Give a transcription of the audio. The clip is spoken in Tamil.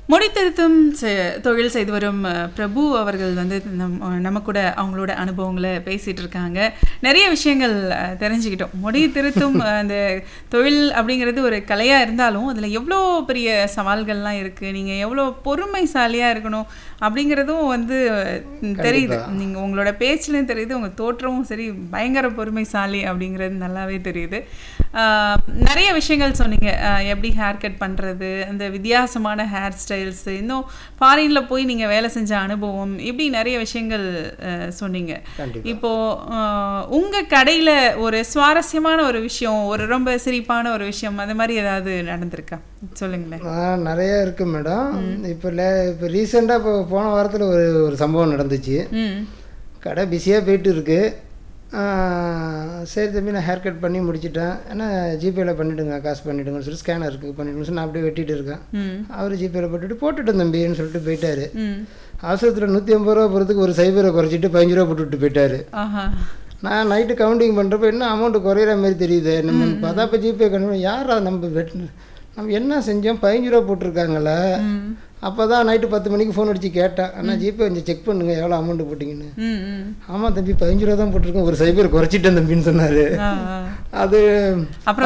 முடித்திருத்தும் செ- தொழில் செய்து வரும் அஹ், பிரபு அவர்கள் வந்து நம் நம்ம கூட அவங்களோட அனுபவங்களை பேசிட்டு இருக்காங்க நிறைய விஷயங்கள் அஹ், தெரிஞ்சுக்கிட்டோம் முடி திருத்தும் அஹ், அந்த தொழில் அப்படிங்கிறது ஒரு கலையாக இருந்தாலும் அதில் எவ்வளோ பெரிய சவால்கள்லாம் இருக்குது நீங்கள் எவ்வளோ பொறுமைசாலியாக இருக்கணும் அப்படிங்கிறதும் வந்து அஹ், தெரியுது நீங்கள் உங்களோட பேச்சுலையும் தெரியுது உங்கள் தோற்றமும் சரி பயங்கர பொறுமைசாலி அப்படிங்கிறது நல்லாவே தெரியுது ஆஹ், நிறைய விஷயங்கள் சொன்னீங்க ஆஹ், எப்படி ஹேர் கட் பண்ணுறது அந்த வித்தியாசமான ஹேர் ஸ்டைல்ஸ் இன்னும் ஃபாரின்ல போய் நீங்கள் வேலை செஞ்ச அனுபவம் இப்படி நிறைய விஷயங்கள் ஆஹ், சொன்னீங்க கண்டிப்பா. இப்போ ஆஹ், உங்க கடையில ஒரு சுவாரஸ்யமான ஒரு விஷயம் ஒரு ரொம்ப சிரிப்பான ஒரு விஷயம் அது மாதிரி ஏதாவது நடந்திருக்கா சொல்லுங்களேன் ஆ, நிறைய இருக்கு மேடம் இப்போ லே இப்போ ரீசெண்டாக இப்போ போன வாரத்தில் ஒரு ஒரு சம்பவம் நடந்துச்சு ம் கடை பிஸியாக போயிட்டு இருக்கு ஆ, சரி தம்பி நான் ஹேர் கட் பண்ணி முடிச்சிட்டேன் ஏன்னா ஜிபேல பண்ணிவிடுங்க காசு பண்ணிவிடுங்கன்னு சொல்லி ஸ்கேனர் இருக்குது பண்ணிவிடுங்க சொல்லி நான் அப்படியே வெட்டிட்டு இருக்கேன் ம் அவர் ஜிபேல போட்டுட்டு போட்டுட்டேன் தம்பின்னு சொல்லிட்டு போயிட்டாரு ம் அவசரத்தில் நூற்றி ஐம்பது ரூபா போகிறதுக்கு ஒரு சைபரை குறைச்சிட்டு பதினஞ்சு ரூபா போட்டுவிட்டு போயிட்டாரு ஆஹா நான் நைட்டு கவுண்டிங் பண்ணுறப்ப என்ன அமௌண்ட் குறையிற மாதிரி தெரியுது நம்ம பார்த்தா இப்போ ஜிபே கண்டு யார் அதை நம்ம வெட் நம்ம என்ன செஞ்சோம் பதினஞ்சு ரூபா போட்டிருக்காங்களே ம் அப்போ தான் நைட்டு பத்து மணிக்கு ஃபோன் அடித்து கேட்டேன் அண்ணா ஜிபே கொஞ்சம் செக் பண்ணுங்க எவ்வளோ அமௌண்ட் போட்டிங்கன்னு ம் ம் ஆமாம் தம்பி பதினஞ்சு ரூபா தான் போட்டிருக்கேன் ஒரு சைபர் குறைச்சிட்டேன் தம்பின்னு சொன்னார் ஆ ஆ அது அப்புறம்